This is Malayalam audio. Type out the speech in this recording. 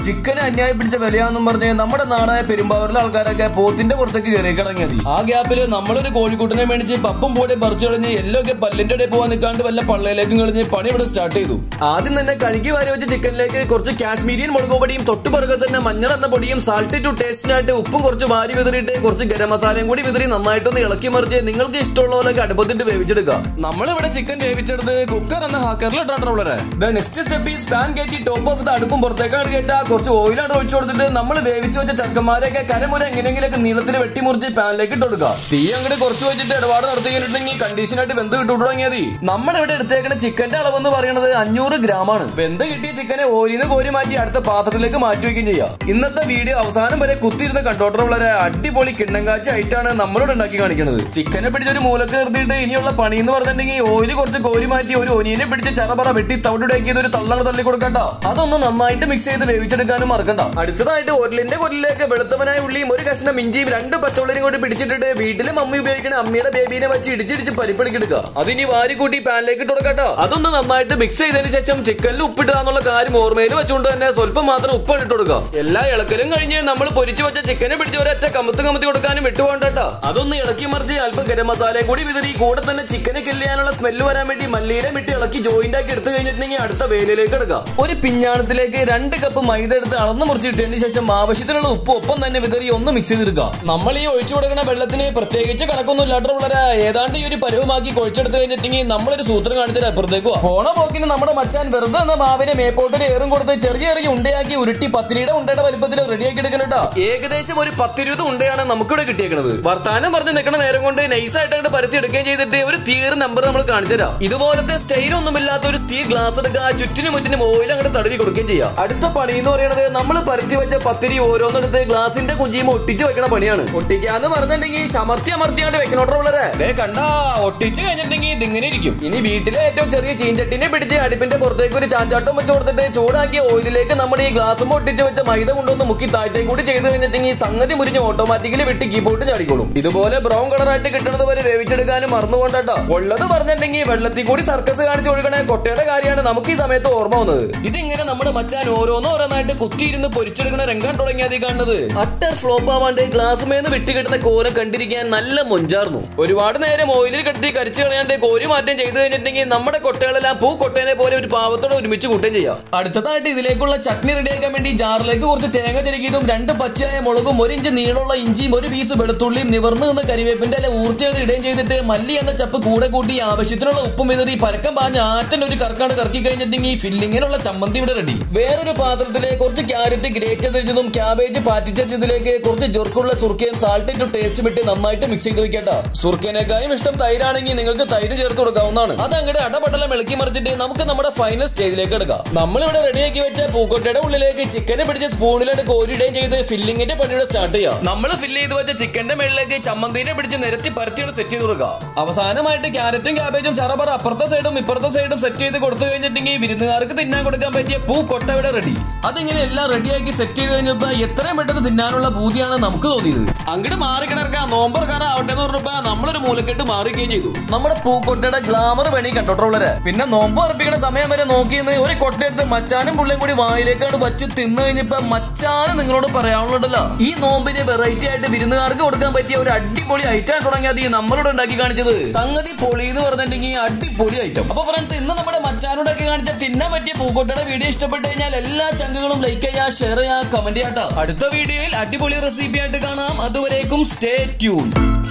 ചിക്കൻ അന്യായം പിടിച്ച വിലയാണെന്നും പറഞ്ഞ് നമ്മുടെ നാടായ പെരുമ്പാവൂരിലെ ആൾക്കാരൊക്കെ പോത്തിന്റെ പുറത്തേക്ക് കയറി കിടങ്ങിയത് ആ ഗ്യാപ്പിൽ നമ്മളൊരു കോഴിക്കൂട്ടിനെ മേടിച്ച് പപ്പും പൂടെ പറിച്ചു കളഞ്ഞ് എല്ലൊക്കെ പല്ലിന്റെ ഇടയിൽ പോകാൻ നിൽക്കാണ്ട് വല്ല പള്ളയിലേക്കും കളഞ്ഞ് പണി ഇവിടെ സ്റ്റാർട്ട് ചെയ്തു ആദ്യം തന്നെ കഴുകി വാരി വെച്ച ചിക്കനിലേക്ക് കുറച്ച് കാശ്മീരിയൻ മുളക് പൊടിയും തൊട്ടുപുറകെ തന്നെ മഞ്ഞൾ എന്ന പൊടിയും സാൾട്ട് ടു ടേസ്റ്റിനായിട്ട് ഉപ്പും കുറച്ച് വാരി വിതറിയിട്ട് കുറച്ച് ഗരം മസാലയും കൂടി വിതറി നന്നായിട്ടൊന്ന് ഇളക്കി മറിച്ച് നിങ്ങൾക്ക് ഇഷ്ടമുള്ള പോലെ അടുപ്പത്തിട്ട് വേവിച്ചെടുക്കുക നമ്മളിവിടെ ചിക്കൻ വേവിച്ചെടുത്ത് കുക്കർ എന്ന ഹാക്കറിൽ ഇട്ടാട്ടുള്ളവരെ നെക്സ്റ്റ് സ്റ്റെപ്പ് ഈ പാൻ കയറ്റി ടോപ്പ് ഓഫ് ദ അടുപ്പും പുറത്തേക്കാണ് കയറ്റാ കുറച്ച് ഓയിലാണ് ഒഴിച്ചു കൊടുത്തിട്ട് നമ്മൾ വേവിച്ച് വെച്ച ചക്കന്മാരെയൊക്കെ കരമുര എങ്ങനെയെങ്കിലൊക്കെ നീളത്തിൽ വെട്ടിമുറിച്ച് പാനിലേക്ക് ഇട്ട് കൊടുക്കുക തീ അങ്ങോട്ട് കുറച്ച് വെച്ചിട്ട് ഇടപാട് നടത്തി കഴിഞ്ഞിട്ടുണ്ടെങ്കിൽ കണ്ടീഷനായിട്ട് വെന്ത് കിട്ടു തുടങ്ങിയാൽ മതി നമ്മൾ ഇവിടെ എടുത്തേക്കുന്ന ചിക്കന്റെ അളവ് എന്ന് പറയുന്നത് അഞ്ഞൂറ് ഗ്രാം ആണ് വെന്ത് കിട്ടിയ ചിക്കനെ ഓയിന്ന് കോരി മാറ്റി അടുത്ത പാത്രത്തിലേക്ക് മാറ്റി വെക്കുകയും ചെയ്യാം ഇന്നത്തെ വീഡിയോ അവസാനം വരെ കുത്തിയിരുന്ന് കണ്ടോട്ടർ വളരെ അടിപൊളി കിണ്ണങ്കാച്ച ആയിട്ടാണ് നമ്മളോട് ഉണ്ടാക്കി കാണിക്കുന്നത് ചിക്കനെ പിടിച്ചൊരു മൂലക്ക് നിർത്തിയിട്ട് ഇനിയുള്ള പണി എന്ന് പറഞ്ഞിട്ടുണ്ടെങ്കിൽ ഓയിൽ കുറച്ച് കോരി മാറ്റി ഒരു ഒനിയനെ പിടിച്ച് ചറപറ വെട്ടി തവിടുണ്ടാക്കിയത് ഒരു തള്ളാണ് തള്ളി കൊടുക്കട്ടോ അതൊന്ന് നന്നായിട്ട് മിക്സ് ചെയ്ത് വേവിച്ചെടുക്കാനും മറക്കണ്ട അടുത്തതായിട്ട് ഒരലിന്റെ കൊല്ലിലേക്ക് വെളുത്തവനായ ഉള്ളിയും ഒരു കഷ്ണം ഇഞ്ചിയും രണ്ട് പച്ചവെള്ളിയും കൂടി പിടിച്ചിട്ടിട്ട് വീട്ടിലെ മമ്മി ഉപയോഗിക്കുന്ന അമ്മയുടെ ബേബീനെ വെച്ച് ഇടിച്ചിടിച്ച് പരിപ്പെടുക്കെടുക്കുക അതിനി വാരി കൂട്ടി പാനിലേക്ക് ഇട്ട് കൊടുക്കട്ടോ അതൊന്ന് നന്നായിട്ട് മിക്സ് ചെയ്തതിന് ശേഷം ചിക്കനിൽ ഉപ്പിട്ടാന്നുള്ള കാര്യം ഓർമ്മയിൽ വെച്ചുകൊണ്ട് തന്നെ സ്വല്പം മാത്രം ഉപ്പ് ഇട്ട് കൊടുക്കുക എല്ലാ ഇളക്കലും കഴിഞ്ഞ് നമ്മൾ പൊരിച്ചു വെച്ച ചിക്കനെ പിടിച്ച് ഒരൊറ്റ കമത്ത് കമത്തി കൊടുക്കാനും വിട്ടുപോകണ്ടോ അതൊന്ന് ഇളക്കി മറിച്ച് അല്പം ഗരം മസാലയും കൂടി വിതറി കൂടെ തന്നെ ചിക്കനെ കില്ല് ചെയ്യാനുള്ള സ്മെല്ല് വരാൻ വേണ്ടി മല്ലിയിലെ വിട്ട് ഇളക്കി ജോയിന്റ് ആക്കി എടുത്തു കഴിഞ്ഞിട്ടുണ്ടെങ്കിൽ അടുത്ത വേലിലേക്ക് എടുക്കുക ഒരു പിഞ്ഞാണത്തിലേക്ക് രണ്ട് കപ്പ് മൈദ എടുത്ത് അളന്ന് മുറിച്ചിട്ടതിന് ശേഷം ആവശ്യത്തിനുള്ള ഉപ്പ് ഒപ്പം തന്നെ വിതറി ഒന്ന് മിക്സ് ചെയ്തെടുക്കുക നമ്മൾ ഈ ഒഴിച്ചു കൊടുക്കുന്ന വെള്ളത്തിന് പ്രത്യേകിച്ച് കണക്കൊന്നും ഇല്ലാത്ത വളരെ ഏതാണ്ട് ഈ ഒരു പരുവമാക്കി കുഴച്ചെടുത്ത് കഴിഞ്ഞിട്ടുണ്ടെങ്കിൽ നമ്മളൊരു സൂത്രം കാണിച്ചിട്ട് അപ്പുറത്തേക്ക് പോവാം. പോണ പോക്കിന് നമ്മുടെ മച്ചാൻ വെറുതെ എന്ന മാവിനെ മേപ്പോട്ടൊരു ഏറും കൊടുത്ത് ചെറിയ ചെറിയ ഉണ്ടയാക്കി ഉരുട്ടി പത്തിരിയുടെ ഉണ്ടയുടെ വലിപ്പത്തിൽ റെഡിയാക്കി എടുക്കുന്നുണ്ടോ ഏകദേശം ഒരു പത്തിരുപത് ഉണ്ടയാണ് നമുക്കിവിടെ കിട്ടിയേക്കുന്നത് വർത്താനം പറഞ്ഞ് നിൽക്കുന്ന നേരം കൊണ്ട് നൈസ് ആയിട്ട് പരത്തി എടുക്കുകയും ചെയ്തിട്ട് ഒരു തീർ നമ്പർ നമ്മൾ കാണിച്ചു തരാം ഇതുപോലത്തെ സ്റ്റൈൽ ഒന്നുമില്ലാത്ത ഒരു സ്റ്റീൽ ഗ്ലാസ് എടുക്കുക ചുറ്റിനും മുറ്റിനും ഓയിൽ അങ്ങോട്ട് തടവി കൊടുക്കുകയും ചെയ്യാം അടുത്ത പണി എന്ന് പറയുന്നത് നമ്മൾ പരത്തി വെച്ച പത്തിരി ഓരോന്നെടുത്ത് ഗ്ലാസിന്റെ കുഞ്ചിയും ഒട്ടിച്ച് വെക്കണ പണിയാണ് ഒട്ടിക്കാന്ന് പറഞ്ഞിട്ടുണ്ടെങ്കിൽ സമർത്തി അമർത്തിയാണ്ട് വെക്കണോട്ടോ വളരെ ദേ കണ്ടാ ഒട്ടിച്ച് കഴിഞ്ഞിട്ടുണ്ടെങ്കിൽ ഇതിങ്ങനെ ഇരിക്കും ഇനി വീട്ടിലെ ഏറ്റവും ചെറിയ ചീഞ്ചട്ടിനെ പിടിച്ച് അടുപ്പിന്റെ പുറത്തേക്ക് ഒരു ചാഞ്ചാട്ടം വെച്ച് കൊടുത്തിട്ട് ചൂടാക്കിയ ഓയിലിലേക്ക് നമ്മുടെ ഈ ഗ്ലാസും ഒട്ടിച്ച് വെച്ച മൈദ കൊണ്ടൊന്ന് മുക്കി താഴത്തേക്ക് കൂടി ചെയ്ത് കഴിഞ്ഞിട്ടുണ്ടെങ്കിൽ സംഗതി മുരിഞ്ഞ് ഓട്ടോമാറ്റിക്കലി വെട്ടി കീബോർഡ് ചാടിക്കോളും ഇതുപോലെ ബ്രൗൺ കളറായിട്ട് കിട്ടുന്നത് വരെ വേവിച്ചെടുക്കാനും മറന്നുകൊണ്ടാട്ടോ ഉള്ളത് പറഞ്ഞിട്ടുണ്ടെങ്കിൽ വെള്ളത്തിൽ കൂടി സർക്കസ് കാണിച്ചു കൊടുക്കണ കൊട്ടയുടെ കാര്യമാണ് നമുക്ക് ഈ സമയത്ത് ഓർമ്മ വന്നത് ഇതിങ്ങനെ നമ്മുടെ മച്ചാൻ ഓരോന്നോ ഓരോന്നായിട്ട് കുത്തിയിരുന്ന് പൊരിച്ചെടുക്കണ രംഗം തുടങ്ങിയത് ഈ കാണുന്നത് അട്ടർ ഫ്ലോപ്പ് ആവാണ്ട് ഗ്ലാസ് മേന്ന് വിട്ടുകിട്ടുന്ന കോര കണ്ടിരിക്കാൻ നല്ല മൊഞ്ചാർന്നു ഒരുപാട് നേരം ഓയിലിൽ കെട്ടി കരിച്ചു കളയാണ്ട് കോരി മാറ്റം ചെയ്തു കഴിഞ്ഞിട്ടുണ്ടെങ്കിൽ നമ്മുടെ കൊട്ടകളെല്ലാം പൂ കൊട്ടേനെ പോലെ ഒരു പാവത്തോടെ ഒരുമിച്ച് കൂട്ടുകയും ചെയ്യാം അടുത്തതായിട്ട് ഇതിലേക്കുള്ള ചട്നി റെഡിയാക്കാൻ വേണ്ടി ജാറിലേക്ക് കുറച്ച് തേങ്ങ തിരികിയതും രണ്ട് പച്ചയായ മുളകും ഒരു ഇഞ്ച് നീളമുള്ള ഇഞ്ചിയും ഒരു പീസ് വെളുത്തുള്ളിയും നിവർന്നു നിന്ന കരിവേപ്പിന്റെ അല്ല ഊർച്ചയായിട്ട് ഇടുകയും ചെയ്തിട്ട് മല്ലി എന്ന ചപ്പ് കൂടെ കൂട്ടി ആവശ്യത്തിനുള്ള ഉപ്പും വിതറി പരക്കം പാഞ്ഞ് ആറ്റൻ ഒരു കറക്കാണ് കറക്കി കഴിഞ്ഞിട്ടുണ്ടെങ്കിൽ ഫില്ലിങ്ങിനുള്ള ചമ്മന്തി ഇവിടെ റെഡി വേറൊരു പാത്രത്തിലെ കുറച്ച് ക്യാരറ്റ് ഗ്രേറ്റ് തിരിച്ചതും ക്യാബേജ് പാറ്റിച്ചതിലേക്ക് കുറച്ച് ജൊർക്കുള്ള സുർക്കയും സാൾട്ട് ടു ടേസ്റ്റ് വിട്ട് നന്നായിട്ട് മിക്സ് ചെയ്ത് വെക്കട്ടോ സുർക്കേനേക്കായും ഇഷ്ടം തൈരാണെങ്കിൽ നിങ്ങൾക്ക് തൈര് ചേർത്ത് കൊടുക്കാവുന്നതാണ് അത് അങ്ങോട്ട് അടപടലം ഇളക്കി മറിച്ചിട്ട് നമുക്ക് നമ്മുടെ ഫൈനൽ സ്റ്റേജിലേക്ക് എടുക്കാം നമ്മളിവിടെ റെഡിയാക്കി വെച്ച പൂക്കൊട്ടയുടെ ഉള്ളിലേക്ക് ചിക്കനെ പിടിച്ച് സ്പൂണിലായിട്ട് കോരിടുകയും ചെയ്ത് ഫില്ലിങ്ങിന്റെ പണിയുടെ സ്റ്റാർട്ട് ചെയ്യാം നമ്മൾ ഫില്ല് ചെയ്ത് വെച്ച ചിക്കന്റെ മേളിലേക്ക് ചമ്മന്തിനെ പിടിച്ച് നിരത്തി പരത്തിയാണ് സെറ്റ് ചെയ്ത് കൊടുക്കുക അവസാനമായിട്ട് ക്യാരറ്റും ക്യാബേജും ചറപറ അപ്പുറത്തെ സൈഡും ഇപ്പുറത്തെ സൈഡും സെറ്റ് ചെയ്ത് കൊടുത്തു കഴിഞ്ഞിട്ടുണ്ടെങ്കിൽ വിരുന്നുകാർക്ക് തിന്നാൻ കൊടുക്കാൻ പറ്റിയ പൂ കൊട്ട ഇവിടെ റെഡി അതിങ്ങനെ എല്ലാം റെഡിയാക്കി സെറ്റ് ചെയ്ത് കഴിഞ്ഞപ്പോ എത്രയും പെട്ടെന്ന് തിന്നാനുള്ള ഭൂതിയാണ് നമുക്ക് തോന്നിയത് അങ്ങോട്ട് മാറി കിടക്കാം നോമ്പർക്കാരൻ ആവട്ടെ എന്ന് പറഞ്ഞപ്പോ നമ്മളൊരു മൂലക്കെട്ട് മാറുകയും ചെയ്തു നമ്മുടെ പൂക്കൊട്ടയുടെ ഗ്ലാമർ വേണി കണ്ടോട്ടുള്ളവര് പിന്നെ നോമ്പ് അർപ്പിക്കുന്ന സമയം വരെ നോക്കിയെന്ന് ഒരു കൊട്ടയെടുത്ത് മച്ചാനും പുള്ളിയും കൂടി വായിലേക്കാണ് വച്ച് തിന്നു കഴിഞ്ഞപ്പോ മച്ചാനും നിങ്ങളോട് പറയാനുള്ളതല്ലോ ഈ നോമ്പിന് വെറൈറ്റി ആയിട്ട് വിരുന്നുകാർക്ക് കൊടുക്കാൻ പറ്റിയ ഒരു അടിപൊളി ഐറ്റം തുടങ്ങിയത് ഈ നമ്മളോട് ഉണ്ടാക്കി കാണിച്ചത് സംഗതി പൊളി എന്ന് പറഞ്ഞിട്ടുണ്ടെങ്കിൽ അടിപൊളി ഐറ്റം അപ്പൊ ഫ്രണ്ട്സ് ഇന്ന് നമ്മുടെ മച്ചാനോടൊക്കെ കാണിച്ച തിന്നാൻ പറ്റിയ പൂക്കോട്ടയുടെ വീഡിയോ ഇഷ്ടപ്പെട്ട് കഴിഞ്ഞാൽ എല്ലാ ചങ്കുകളും ലൈക്ക് ചെയ്യാ ഷെയർ ചെയ്യാ കമന്റ് ചെയ്യാട്ടോ അടുത്ത വീഡിയോയിൽ അടിപൊളി റെസിപ്പി ആയിട്ട് കാണാം അതുവരേക്കും സ്റ്റേ ട്യൂൺ